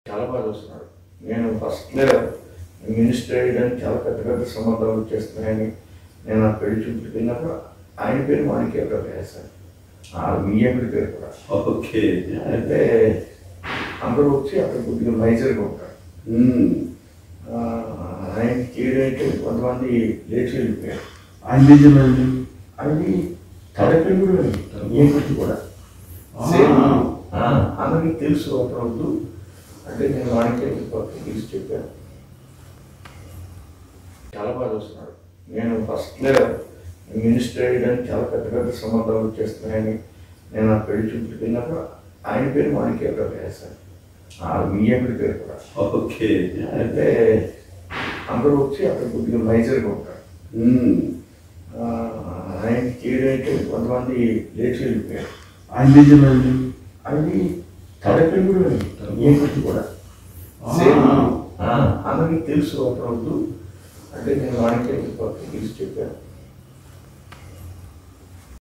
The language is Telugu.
చాలా బాగా చూస్తున్నాడు నేను ఫస్ట్లో మినిస్టర్ అయ్యడానికి చాలా పెద్ద పెద్ద సంబంధాలు వచ్చేస్తున్నాయని నేను ఆ పెళ్లి చూపులకు వెళ్ళినప్పుడు ఆయన పేరు మాణిక్యరావు వేశాను ఆ వియ్యకుడి పేరు కూడా ఓకే అయితే అందరూ వచ్చి అక్కడ కొద్దిగా మైజర్గా ఉంటారు మ్మ్. ఆ, ఆయన చేయడానికి కొంతమంది లేచి వెళ్ళిపోయారు ఆయన నిజమండి అది తడపి కూడా ఏంటి కూడా సేమ్ ఆ, అందరికీ తెలుసు ఒక రోజు అంటే నేను వాడికి పక్కకి తీసి చెప్పాను చాలా బాగా చూస్తున్నాడు నేను ఫస్ట్లో మినిస్టర్ అయ్యడానికి చాలా పెద్ద పెద్ద సంబంధాలు వచ్చేస్తున్నాయని నేను ఆ పెళ్లి చూపులకు వెళ్ళినప్పుడు ఆయన పేరు మాణిక్యరావు వేశాను ఆ వియ్యకుడి పేరు కూడా ఓకే అయితే అందరూ వచ్చి అక్కడ కొద్దిగా మైజర్గా ఉంటారు మ్మ్. ఆ, ఆయన చేయడానికి కొంతమంది లేచి వెళ్ళిపోయారు ఆయన నిజమండి అది తడపి కూడా ఏంటి కూడా సేమ్ ఆ, అందరికీ తెలుసు ఒక రోజు అంటే నేను వాడికి పక్కకి తీసి చెప్పాను